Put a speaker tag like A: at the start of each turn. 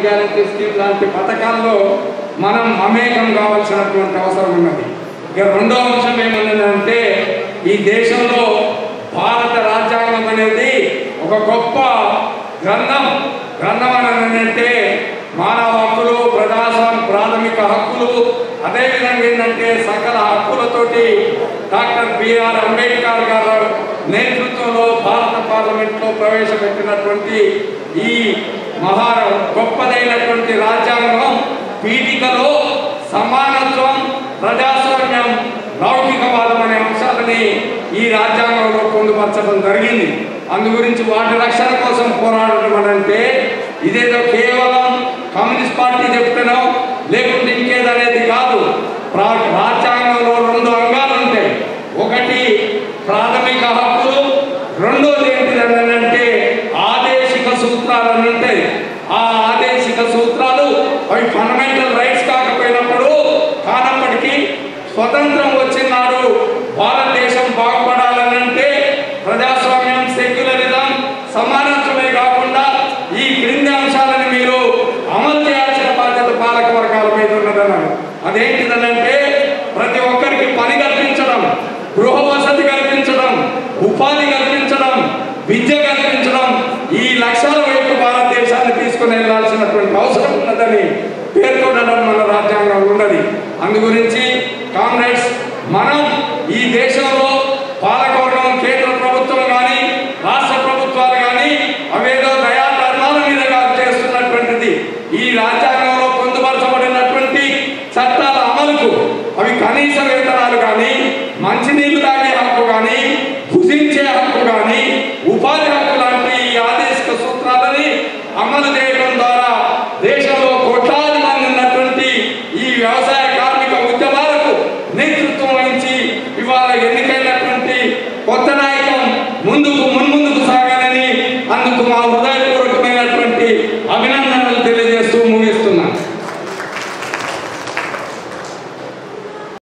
A: guarantee scheme లాంటి పథకాల్లో మనం మమేకం కావాల్సినటువంటి అవసరం ఉన్నది ఇక రెండో అంశం ఏమన్నదంటే ఈ దేశంలో భారత రాజ్యాంగం అనేది ఒక గొప్ప గ్రంథం గ్రంథం అని అంటే మానవ హక్కులు ప్రజాస్వామ్య ప్రాథమిక హక్కులు అదేవిధంగా ఏంటంటే సకల హక్కులతోటి డాక్టర్ బిఆర్ అంబేద్కర్ గారు నేతృత్వంలో భారత పార్లమెంట్లో ప్రవేశపెట్టినటువంటి ఈ మహా గొప్పదైనటువంటి రాజ్యాంగం పీఠికలో సమానత్వం ప్రజాస్వామ్యం లౌకికవాదం అనే అంశాలని ఈ రాజ్యాంగంలో పొందుపరచడం జరిగింది అందు గురించి వాటి రక్షణ కోసం పోరాడటం అని అంటే ఇదేదో కేవలం కమ్యూనిస్ట్ పార్టీ చెప్తున్నాం లేకుంటే ఇంకేదనేది కాదు ప్రా- రాజ్యాంగంలో రెండు అంగాలు ఉంటాయి ఒకటి ప్రాథమిక హక్కులు రెండోది ఏంటిది అంటే ఆదేశిక సూత్రాలు అని ఉంటాయి ఆ ఆదేశిక సూత్రాలు అవి ఫండమెంటల్ రైట్స్ కాకపోయినప్పుడు కానప్పటికీ స్వతంత్రం వచ్చినాడు భారతదేశం బాగుపడాలనంటే ప్రజాస్వామ్యం సెక్యులరిజం సమానత్వమే కాకుండా ఈ క్రింది అంశాలను మీరు అమలు చేయాల్సిన బాధ్యత పాలక వర్గాల మీద ఉన్నదన్నారు అదేంటిదనంటే ప్రతి ఒక్కరికి పని కల్పించడం గృహ వసతి కల్పించడం ఉపాధి కల్పించడం విద్య కల్పించడం ఈ లక్ష్యాల వైపు భారతదేశాన్ని తీసుకుని వెళ్ళాల్సినటువంటి అవసరం ఉన్నదని పేర్కొనడం మన రాజ్యాంగంలో ఉన్నది అందు గురించి కామ్రేడ్స్ మనం ఈ దేశంలో పాలకవర్గం కేంద్ర ప్రభుత్వం కానీ రాష్ట్ర ప్రభుత్వాలు కానీ అవేదో దయా ధర్మాల మీద కాదు చేస్తున్నటువంటిది ఈ రాజ్యాంగ